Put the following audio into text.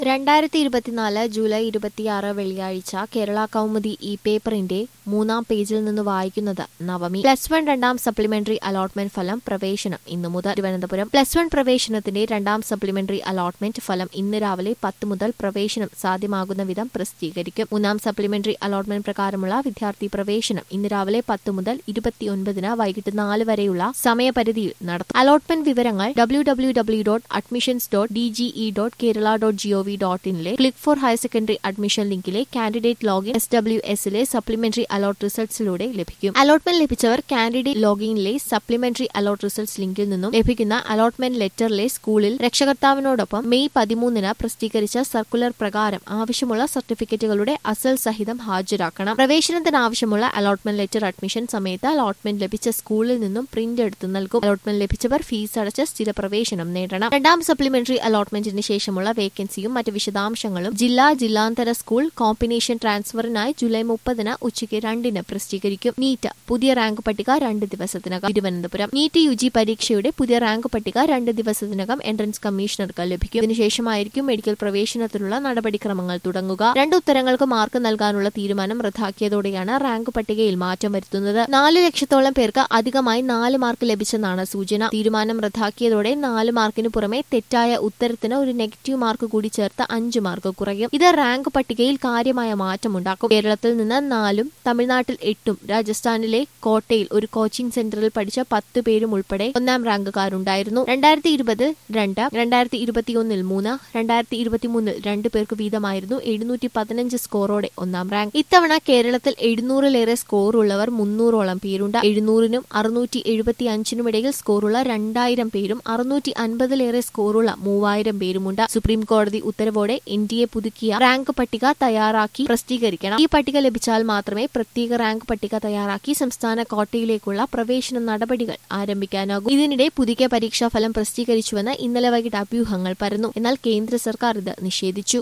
രണ്ടായിരത്തി ഇരുപത്തിനാല് ജൂലൈ ഇരുപത്തിയാറ് വെള്ളിയാഴ്ച കേരള കൗമുദി ഈ പേപ്പറിന്റെ മൂന്നാം പേജിൽ നിന്ന് വായിക്കുന്നത് നവമി പ്ലസ് വൺ രണ്ടാം സപ്ലിമെന്ററി അലോട്ട്മെന്റ് ഫലം പ്രവേശനം ഇന്നു മുതൽ തിരുവനന്തപുരം പ്ലസ് വൺ പ്രവേശനത്തിന്റെ രണ്ടാം സപ്ലിമെന്ററി അലോട്ട്മെന്റ് ഫലം ഇന്ന് രാവിലെ പത്ത് മുതൽ പ്രവേശനം സാധ്യമാകുന്ന വിധം പ്രസിദ്ധീകരിക്കും മൂന്നാം സപ്ലിമെന്ററി അലോട്ട്മെന്റ് പ്രകാരമുള്ള വിദ്യാർത്ഥി പ്രവേശനം ഇന്ന് രാവിലെ പത്ത് മുതൽ ഇരുപത്തിയൊൻപതിന് വൈകിട്ട് നാല് വരെയുള്ള സമയപരിധിയിൽ നടത്തും അലോട്ട്മെന്റ് വിവരങ്ങൾ W W W dot admissions dot D G E dot Kerala dot G O V dot ഇനിലെ click for higher secondary admission ലിങ്കിലെ കാൻഡിഡേറ്റ് ലോഗിൻ എസ് ഡബ്ല്യു എസിലെ സപ്ലിമെന്ററി അലോട്ട് റിസൾട്ട്സിലൂടെ ലഭിക്കും അലോട്ട്മെന്റ് ലഭിച്ചവർ കാൻഡിഡേറ്റ് ലോഗിനിലെ സപ്ലിമെന്ററി അലോട്ട് റിസൾട്ട്സ് ലിങ്കിൽ നിന്നും ലഭിക്കുന്ന അലോട്ട്മെന്റ് ലെറ്ററിലെ സ്കൂളിൽ രക്ഷകർത്താവിനോടൊപ്പം മെയ് പതിമൂന്നിന് പ്രസിദ്ധീകരിച്ച സർക്കുലർ പ്രകാരം ആവശ്യമുള്ള സർട്ടിഫിക്കറ്റുകളുടെ അസൽ സഹിതം ഹാജരാക്കണം പ്രവേശനത്തിനാവശ്യമുള്ള അലോട്ട്മെന്റ് ലെറ്റർ അഡ്മിഷൻ സമയത്ത് അലോട്ട്മെന്റ് ലഭിച്ച സ്കൂളിൽ നിന്നും പ്രിന്റ് എടുത്ത് നൽകും അലോട്ട്മെന്റ് ലഭിച്ചവർ ഫീസ് അടച്ച് സ്ഥിര പ്രവേശനം നേടണം രണ്ടാം സപ്ലിമെന്ററി അലോട്ട്മെന്റിന് ശേഷമുള്ള വേക്കൻസിയും മറ്റ് വിശദാംശങ്ങളും ജില്ലാ ജില്ലാന്തര സ്കൂൾ കോമ്പിനേഷൻ ട്രാൻസ്ഫറിനായി ജൂലൈ മുപ്പതിന് ഉച്ചയ്ക്ക് രണ്ടിന് പ്രസിദ്ധീകരിക്കും നീറ്റ് പുതിയ റാങ്ക് പട്ടിക രണ്ട് ദിവസത്തിനകം തിരുവനന്തപുരം നീറ്റ് യു ജി പരീക്ഷയുടെ പുതിയ റാങ്ക് പട്ടിക രണ്ട് ദിവസത്തിനകം എൻട്രൻസ് കമ്മീഷണർക്ക് ലഭിക്കും ഇതിനുശേഷമായിരിക്കും മെഡിക്കൽ പ്രവേശനത്തിനുള്ള നടപടിക്രമങ്ങൾ തുടങ്ങുക രണ്ട് ഉത്തരങ്ങൾക്ക് മാർക്ക് നൽകാനുള്ള തീരുമാനം റദ്ദാക്കിയതോടെയാണ് റാങ്ക് പട്ടികയിൽ മാറ്റം വരുത്തുന്നത് നാല് ലക്ഷത്തോളം പേർക്ക് അധികമായി നാല് മാർക്ക് ലഭിച്ചെന്നാണ് സൂചന തീരുമാനം റദ്ദാക്കിയതോടെ നാല് മാർക്കിന് പുറമെ തെറ്റായ ഉത്തരത്തിന് ഒരു നെഗറ്റീവ് മാർക്ക് കൂടി ചേർത്ത് അഞ്ച് മാർക്ക് കുറയും ഇത് റാങ്ക് പട്ടികയിൽ കാര്യമായ മാറ്റമുണ്ടാക്കും കേരളത്തിൽ നിന്ന് നാലും തമിഴ്നാട്ടിൽ എട്ടും രാജസ്ഥാനിലെ കോട്ടയിൽ ഒരു കോച്ചിംഗ് സെന്ററിൽ പഠിച്ച പത്ത് പേരും ഉൾപ്പെടെ ഒന്നാം റാങ്കുകാരുണ്ടായിരുന്നു രണ്ടായിരത്തി ഇരുപതിൽ രണ്ട് രണ്ടായിരത്തി ഇരുപത്തിയൊന്നിൽ മൂന്ന് രണ്ടായിരത്തി ഇരുപത്തിമൂന്നിൽ രണ്ട് പേർക്ക് വീതമായിരുന്നു എഴുന്നൂറ്റി പതിനഞ്ച് സ്കോറോടെ ഒന്നാം റാങ്ക് ഇത്തവണ കേരളത്തിൽ എഴുന്നൂറിലേറെ സ്കോർ ഉള്ളവർ മുന്നൂറോളം പേരുണ്ട് എഴുന്നൂറിനും അറുന്നൂറ്റി എഴുപത്തി അഞ്ചിനും ഇടയിൽ സ്കോറുള്ള രണ്ടായിരം പേരും അറുന്നൂറ്റി അൻപതിലേറെ സ്കോറുള്ള മൂവായിരം പേരുമുണ്ട് സുപ്രീം കോടതി ഉത്തരവോടെ എൻ ഡി എ പുതുക്കിയ റാങ്ക് പട്ടിക തയ്യാറാക്കി പ്രസിദ്ധീകരിക്കണം ഈ പട്ടിക ലഭിച്ചാൽ മാത്രമേ പ്രത്യേക റാങ്ക് പട്ടിക തയ്യാറാക്കി സംസ്ഥാന കോട്ടയിലേക്കുള്ള പ്രവേശന നടപടികൾ ആരംഭിക്കാനാകൂ ഇതിനിടെ പുതുക്കിയ പരീക്ഷാഫലം പ്രസിദ്ധീകരിച്ചുവെന്ന് ഇന്നലെ വൈകിട്ട് അഭ്യൂഹങ്ങൾ പരന്നു എന്നാൽ കേന്ദ്ര സർക്കാർ ഇത് നിഷേധിച്ചു